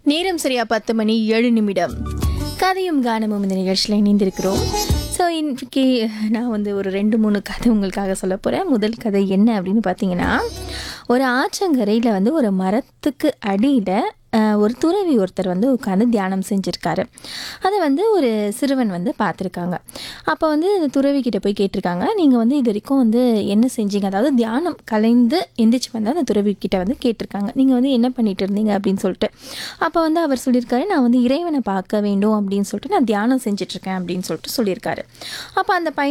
நேரம் சரியா பத்து மணி ஏழு நிமிடம் கதையும் கானமும் இந்த நிகழ்ச்சியில் இணைந்திருக்கிறோம் ஸோ இன்னைக்கு நான் வந்து ஒரு ரெண்டு மூணு கதை உங்களுக்காக சொல்ல போகிறேன் முதல் கதை என்ன அப்படின்னு பார்த்தீங்கன்னா ஒரு ஆற்றங்கரையில் வந்து ஒரு மரத்துக்கு அடியில் ஒரு துறவி ஒருத்தர் வந்து உட்காந்து தியானம் செஞ்சுருக்காரு அதை வந்து ஒரு சிறுவன் வந்து பார்த்துருக்காங்க அப்போ வந்து இந்த துறவி கிட்ட போய் கேட்டிருக்காங்க நீங்கள் வந்து இது வரைக்கும் வந்து என்ன செஞ்சீங்க அதாவது தியானம் கலைந்து எந்திரிச்சு வந்து அந்த துறவி கிட்ட வந்து கேட்டிருக்காங்க நீங்கள் வந்து என்ன பண்ணிட்டு இருந்தீங்க அப்படின்னு சொல்லிட்டு அப்போ வந்து அவர் சொல்லியிருக்காரு நான் வந்து இறைவனை பார்க்க வேண்டும் அப்படின்னு சொல்லிட்டு நான் தியானம் செஞ்சுட்ருக்கேன் அப்படின்னு சொல்லிட்டு சொல்லியிருக்காரு அப்போ அந்த பையன்